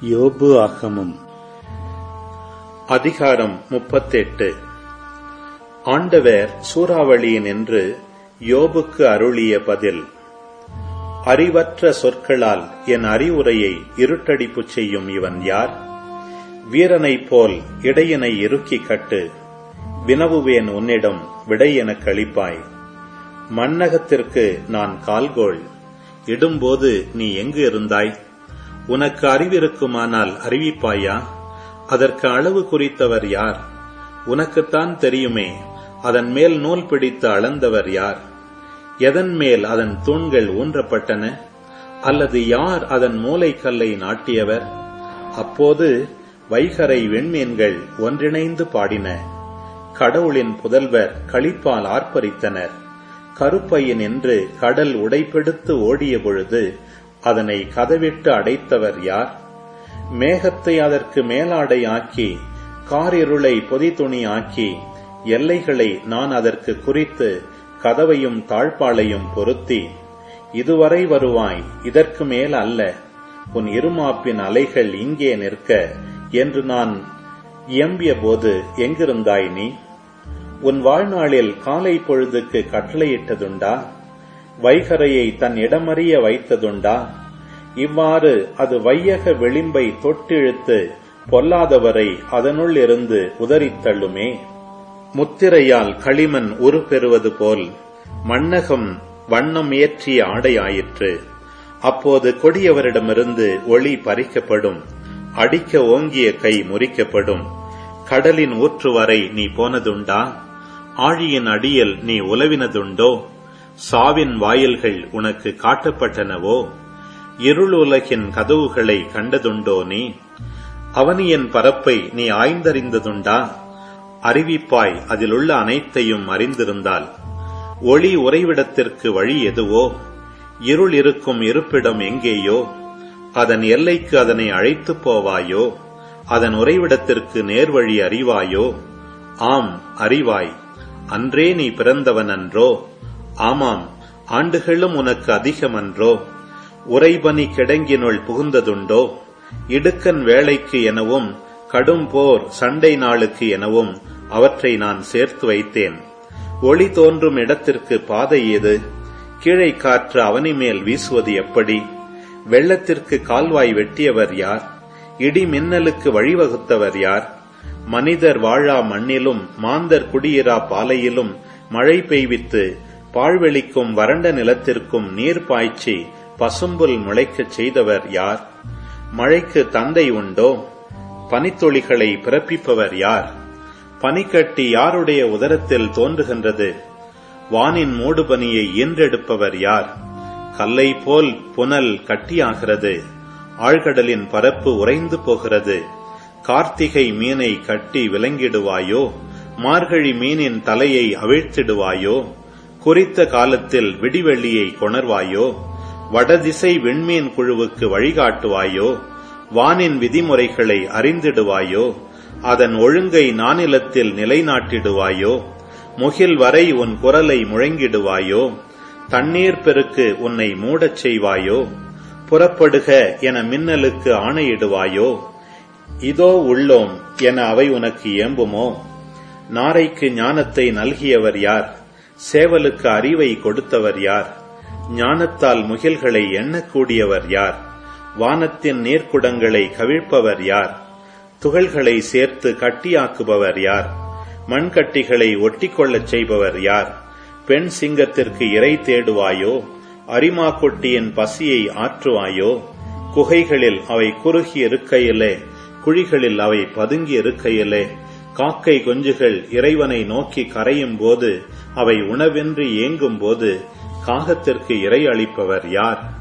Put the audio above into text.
யோபு ஆகமம் அதிகாரம் முப்பத்தெட்டு ஆண்டவர் சூறாவளியின் என்று யோபுக்கு அருளிய பதில் அறிவற்ற சொற்களால் என் அறிவுரையை இருட்டடிப்புச் செய்யும் இவன் யார் வீரனைப் போல் இடையினை இறுக்கி கட்டு வினவுவேன் உன்னிடம் விடை எனக் கழிப்பாய் மண்ணகத்திற்கு நான் கால்கோள் இடும்போது நீ எங்கு இருந்தாய் உனக்கு அறிவிருக்குமானால் அறிவிப்பாயா அதற்கு அளவு குறித்தவர் யார் உனக்குத்தான் தெரியுமே அதன் மேல் நூல் பிடித்து அளந்தவர் யார் எதன் மேல் அதன் தூண்கள் ஊன்றப்பட்டன அல்லது யார் அதன் மூலைக்கல்லை நாட்டியவர் அப்போது வைகரை வெண்மீன்கள் ஒன்றிணைந்து பாடின கடவுளின் புதல்வர் களிப்பால் ஆர்ப்பரித்தனர் கருப்பையின் என்று கடல் உடைப்பெடுத்து ஓடிய பொழுது அதனை கதவிட்டு அடைத்தவர் யார் மேகத்தை அதற்கு மேலாடை ஆக்கி காரிருளை பொதித்துணி ஆக்கி எல்லைகளை நான் அதற்கு குறித்து கதவையும் தாழ்பாளையும் பொருத்தி இதுவரை வருவாய் இதற்கு மேல் அல்ல உன் இருமாப்பின் அலைகள் இங்கே நிற்க என்று நான் இயம்பிய போது எங்கிருந்தாய் நீ உன் வாழ்நாளில் காலை பொழுதுக்கு கட்டளையிட்டதுண்டா வைகரையை தன் இடமறிய வைத்ததுண்டா இவ்வாறு அது வையக விளிம்பை தொட்டிழுத்து பொல்லாதவரை அதனுள் இருந்து உதறித்தள்ளுமே முத்திரையால் களிமண் உருப்பெறுவது போல் மண்ணகம் வண்ணம் ஏற்றிய ஆடையாயிற்று அப்போது கொடியவரிடமிருந்து ஒளி பறிக்கப்படும் அடிக்க ஓங்கிய கை முறிக்கப்படும் கடலின் ஊற்று வரை நீ போனதுண்டா ஆழியின் அடியில் நீ உலவினதுண்டோ சாவின் வாயில்கள் உனக்கு காட்டப்பட்டனவோ இருள் உலகின் கதவுகளை கண்டதுண்டோ நீ அவனியின் பரப்பை நீ ஆய்ந்தறிந்ததுண்டா அறிவிப்பாய் அதிலுள்ள அனைத்தையும் அறிந்திருந்தால் ஒளி உறைவிடத்திற்கு வழி எதுவோ இருள் இருக்கும் இருப்பிடம் எங்கேயோ அதன் எல்லைக்கு அதனை அழைத்துப் போவாயோ அதன் உறைவிடத்திற்கு நேர்வழி அறிவாயோ ஆம் அறிவாய் அன்றே நீ பிறந்தவன் அன்றோ ஆமாம் ஆண்டுகளும் உனக்கு அதிகமன்றோ உறைபனி கிடங்கினுள் புகுந்ததுண்டோ இடுக்கன் வேலைக்கு எனவும் கடும் போர் சண்டை நாளுக்கு எனவும் அவற்றை நான் சேர்த்து வைத்தேன் ஒளி தோன்றும் இடத்திற்கு பாதை ஏது கீழே காற்று அவனி மேல் வீசுவது எப்படி வெள்ளத்திற்கு கால்வாய் வெட்டியவர் யார் இடி மின்னலுக்கு வழிவகுத்தவர் யார் மனிதர் வாழா மண்ணிலும் மாந்தர் குடியிரா பாலையிலும் மழை பெய்வித்து பாழ்வெளிக்கும் வறண்ட நிலத்திற்கும் நீர் பாய்ச்சி பசும்புல் முளைக்கச் செய்தவர் யார் மழைக்கு தந்தை உண்டோ பனித்துளிகளை பிறப்பிப்பவர் யார் பனிக்கட்டி யாருடைய உதரத்தில் தோன்றுகின்றது வானின் மூடுபனியை ஈன்றெடுப்பவர் யார் கல்லை போல் புனல் கட்டியாகிறது ஆழ்கடலின் பரப்பு உறைந்து போகிறது கார்த்திகை மீனை கட்டி விலங்கிடுவாயோ மார்கழி மீனின் தலையை அவிழ்த்திடுவாயோ குறித்த காலத்தில் விடிவெள்ளியை கொணர்வாயோ வடதிசை விண்மீன் குழுவுக்கு வழிகாட்டுவாயோ வானின் விதிமுறைகளை அறிந்திடுவாயோ அதன் ஒழுங்கை நானிலத்தில் நிலைநாட்டிடுவாயோ முகில் வரை உன் குரலை முழங்கிடுவாயோ தண்ணீர் பெருக்கு உன்னை மூடச் செய்வாயோ புறப்படுக என மின்னலுக்கு ஆணையிடுவாயோ இதோ உள்ளோம் என அவை உனக்கு ஏம்புமோ நாரைக்கு ஞானத்தை நல்கியவர் யார் சேவலுக்கு அறிவை கொடுத்தவர் யார் ஞானத்தால் முகில்களை எண்ணக்கூடியவர் யார் வானத்தின் நீர்க்குடங்களை கவிழ்ப்பவர் யார் துகள்களை சேர்த்து கட்டியாக்குபவர் யார் மண்கட்டிகளை ஒட்டிக்கொள்ளச் செய்பவர் யார் பெண் சிங்கத்திற்கு இறை தேடுவாயோ அரிமா கொட்டியின் பசியை ஆற்றுவாயோ குகைகளில் அவை குறுகி இருக்கையிலே குழிகளில் அவை பதுங்கி இருக்கையிலே காக்கை குஞ்சுகள் இறைவனை நோக்கி கரையும் போது அவை உணவின்றி ஏங்கும் போது காகத்திற்கு இறை அளிப்பவர் யார்